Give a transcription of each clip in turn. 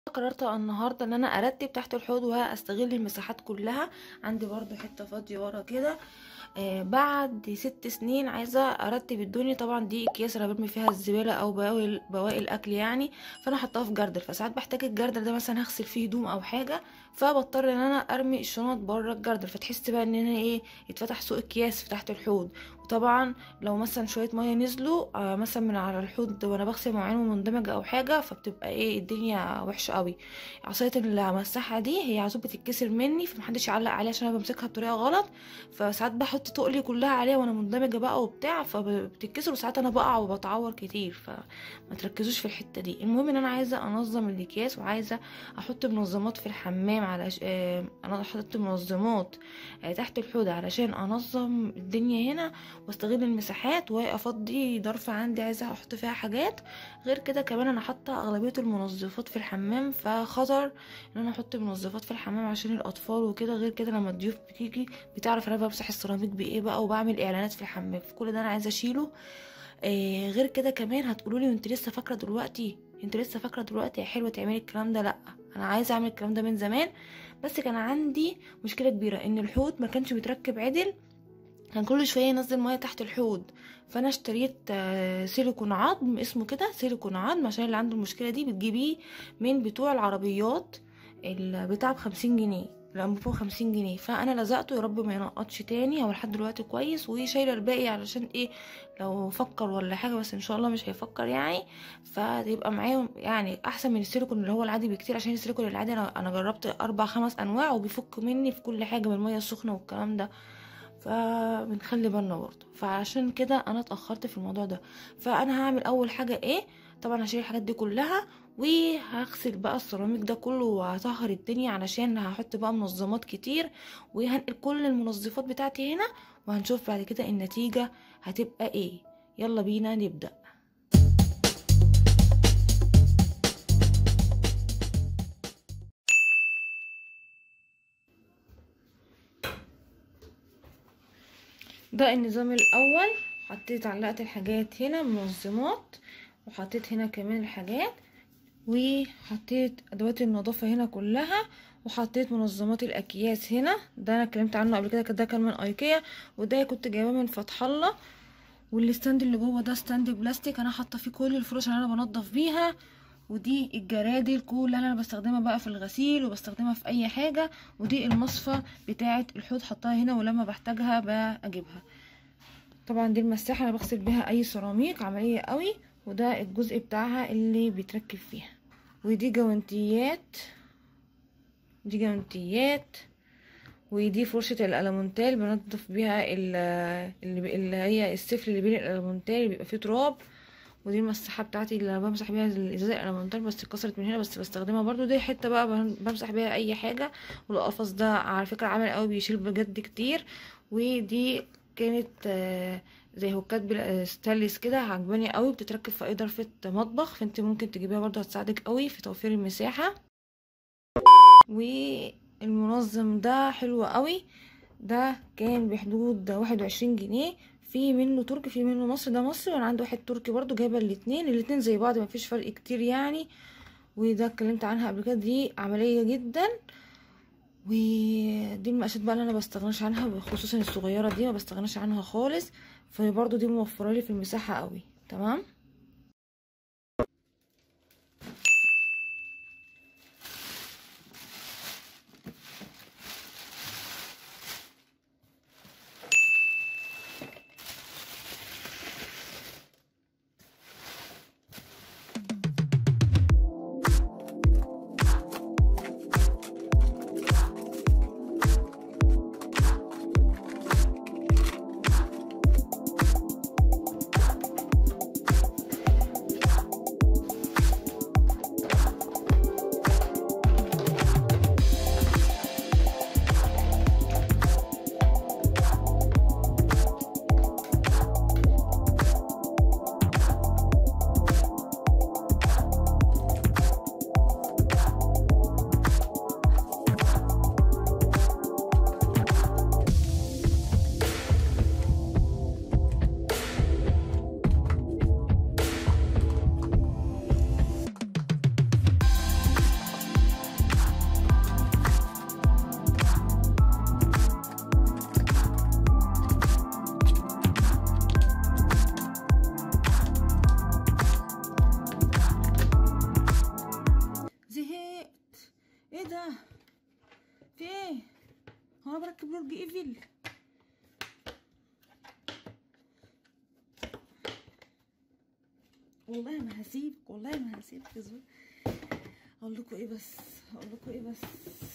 قررت النهارده ان انا ارتب تحت الحوض واستغل المساحات كلها عندي برضو حته فاضيه ورا كده آه بعد ست سنين عايزه ارتب الدنيا طبعا دي اكياس انا برمي فيها الزباله او بواقي بواقي الاكل يعني فانا حطاها في جردل فساعات بحتاج الجردل ده مثلا هغسل فيه هدوم او حاجه فبضطر ان انا ارمي الشنط بره الجردل فتحس بقى ان انا ايه اتفتح سوق اكياس في تحت الحوض وطبعا لو مثلا شويه ميه نزلوا آه مثلا من على الحوض وانا بغسل مواعين مندمجه او حاجه فبتبقى ايه الدنيا وحشه قوي عصايه المساحه دي هي عصوب بتتكسر مني فمحدش يعلق عليها عشان انا بمسكها بطريقه غلط فساعات بحط تقلي كلها عليها وانا مندمجه بقى وبتاع فبتتكسر وساعات انا بقع وبتعور كتير فما تركزوش في الحته دي المهم ان انا عايزه انظم الاكياس وعايزه احط منظمات في الحمام على آه انا حطيت منظمات آه تحت الحوض علشان انظم الدنيا هنا واستغل المساحات وافضي ضرفه عندي عايزه احط فيها حاجات غير كده كمان انا حاطه اغلبيه المنظفات في الحمام فخطر ان انا احط منظفات في الحمام عشان الاطفال وكده غير كده لما الضيوف بتيجي بتعرف انا بمسح السيراميك بايه بقى وبعمل اعلانات في الحمام فكل ده انا عايزه اشيله آه غير كده كمان هتقولوا لي انت لسه فاكره دلوقتي انت لسه فاكره دلوقتي يا حلوه تعملي الكلام ده لا انا عايزه اعمل الكلام ده من زمان بس كان عندي مشكله كبيره ان الحوض ما كانش متركب عدل كان كل شويه ينزل ميه تحت الحوض فانا اشتريت سيليكون عظم اسمه كده سيليكون عظم عشان اللي عنده المشكله دي بتجيبيه من بتوع العربيات بتاع بخمسين جنيه الانبوبه بخمسين جنيه فانا لزقته يا رب ما ينقطش تاني هو لحد دلوقتي كويس وشايله الباقي علشان ايه لو فكر ولا حاجه بس ان شاء الله مش هيفكر يعني فتبقى معايا يعني احسن من السيليكون اللي هو العادي بكتير عشان السيليكون العادي انا انا جربت اربع خمس انواع وبيفك مني في كل حاجه من الميه السخنه والكلام ده فبنخلي بالنا برضه فعشان كده انا اتاخرت في الموضوع ده فانا هعمل اول حاجه ايه طبعا هشيل الحاجات دي كلها وهغسل بقى السيراميك ده كله وهطهر الدنيا علشان هحط بقى منظمات كتير وهنقل كل المنظفات بتاعتي هنا وهنشوف بعد كده النتيجه هتبقى ايه يلا بينا نبدا ده النظام الاول حطيت علقت الحاجات هنا منظمات وحطيت هنا كمان الحاجات وحطيت ادوات النظافه هنا كلها وحطيت منظمات الاكياس هنا ده انا اتكلمت عنه قبل كده ده كان من ايكيا وده كنت جايباه من فتح الله والستاند اللي جوه ده ستاند بلاستيك انا حاطه فيه كل الفرش اللي انا بنضف بيها ودي الجرادل كلها اللي انا بستخدمها بقى في الغسيل وبستخدمها في اي حاجه ودي المصفى بتاعه الحوض حطها هنا ولما بحتاجها بجيبها طبعا دي المساحه انا بغسل بيها اي سيراميك عمليه قوي وده الجزء بتاعها اللي بيتركب فيها ودي جوانتيات دي جوانتيات ودي فرشة الألمونتال بنضف بيها اللي, اللي هي السفل اللي بين الألمونتال اللي بيبقى فيه تراب ودي المساحه بتاعتي اللي بمسح بيها الازازه الالمونتال بس اتكسرت من هنا بس بستخدمها برضو دي حته بقى بمسح بيها اي حاجه والقفص ده على فكره عامل قوي بيشيل بجد كتير ودي كانت زي هوكات ستانلس كده عجباني قوي بتتركب في اي ظرفه مطبخ فانت ممكن تجيبيها برضو هتساعدك قوي في توفير المساحه والمنظم ده حلو قوي ده كان بحدود واحد وعشرين جنيه في منه تركي في منه مصري ده مصري وانا عندي واحد تركي برضو جايبه الاتنين الاتنين زي بعض مفيش فرق كتير يعني وده اتكلمت عنها قبل كده دي عمليه جدا ودي المقاسات بقى اللي انا بستغناش عنها خصوصا الصغيره دي ما بستغناش عنها خالص فبرضو دي موفره لي في المساحه قوي تمام ايه ده في ايه هو انا بركب برج ايفل والله ما هسيبك والله ما هسيبك يا زول اقول لكم ايه بس اقول لكم ايه بس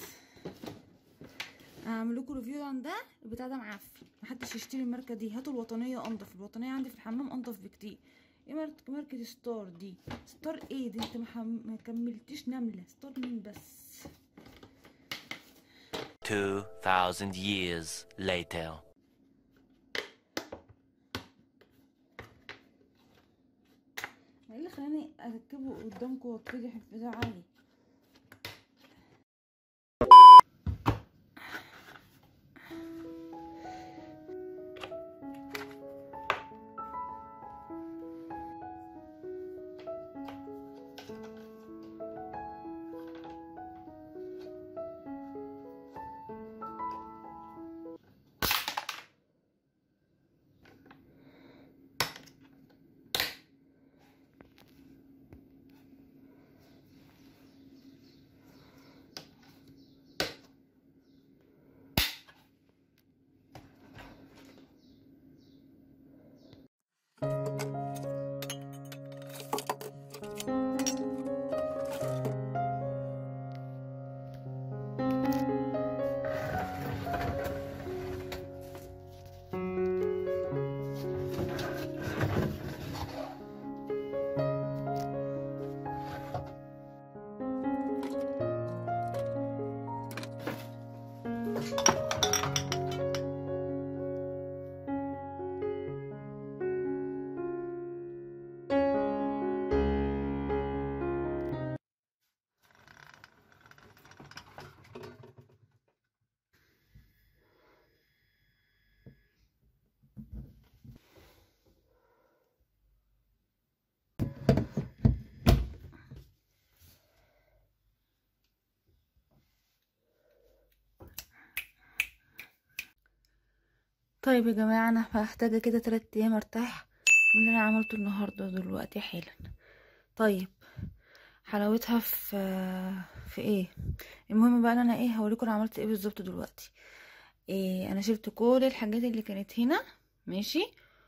هعمل لكم ريفيو عن ده البتاع ده معفن محدش يشتري الماركه دي هاتوا الوطنيه انضف الوطنيه عندي في الحمام انضف بكتير ايه ماركه ماركه ستار دي ستار ايه دي انت محم... ما كملتيش نمله ستار مين بس 2000 years later. ايه اللي خلاني اركبه قدامكم واتفضح انفجار عالي طيب يا جماعة انا محتاجة كده تلات ايام ارتاح من اللي انا عملته النهاردة دلوقتي حالا طيب حلاوتها في في ايه المهم بقى إن انا ايه هوريكم انا عملت ايه بالظبط دلوقتي إيه انا شلت كل الحاجات اللي كانت هنا ماشي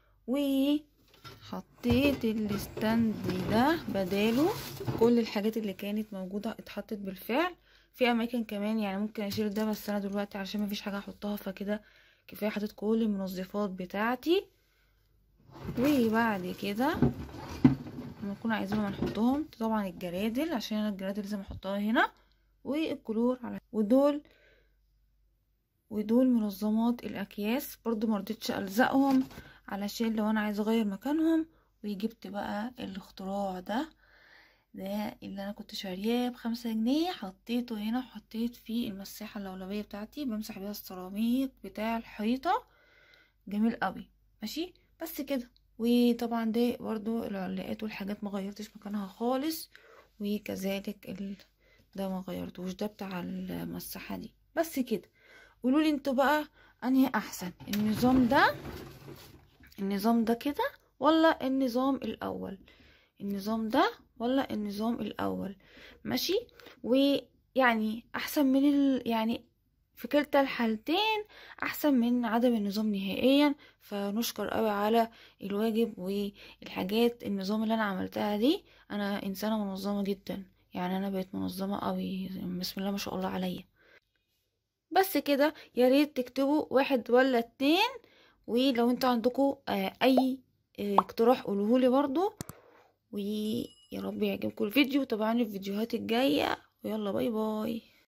وحطيت الستاند ده بداله كل الحاجات اللي كانت موجودة اتحطت بالفعل في اماكن كمان يعني ممكن اشيل ده بس انا دلوقتي عشان مفيش حاجة احطها فكده كفايه حطيت كل المنظفات بتاعتي وبعد كده لما نكون عايزينهم هنحطهم طبعا الجرادل عشان انا الجرادل لازم احطها هنا والكلور على ودول ودول منظمات الاكياس برضو مرضتش الزقهم علشان لو انا عايزه اغير مكانهم وجبت بقى الاختراع ده ده اللي انا كنت شارياه بخمسة جنيه حطيته هنا وحطيت فيه المساحة اللولبية بتاعتي بمسح بيها السيراميك بتاع الحيطة جميل قوي ماشي بس كده وطبعا ده برضو العلاقات والحاجات ما غيرتش مكانها خالص وكذلك ال... ده ما غيرتوش ده بتاع المساحة دي بس كده قولوا لي انتوا بقى انهي احسن النظام ده النظام ده كده ولا النظام الاول النظام ده ولا النظام الاول ماشي ويعني احسن من ال... يعني في كلتا الحالتين احسن من عدم النظام نهائيا فنشكر قوي على الواجب والحاجات النظام اللي انا عملتها دي انا انسانه منظمه جدا يعني انا بقيت منظمه قوي بسم الله ما شاء الله عليا بس كده يا ريت تكتبوا واحد ولا اتنين ولو انتوا عندكم اي اقتراح قولوهولي برضو ويا رب يعجبكم الفيديو تابعوني الفيديوهات الجايه ويلا باي باي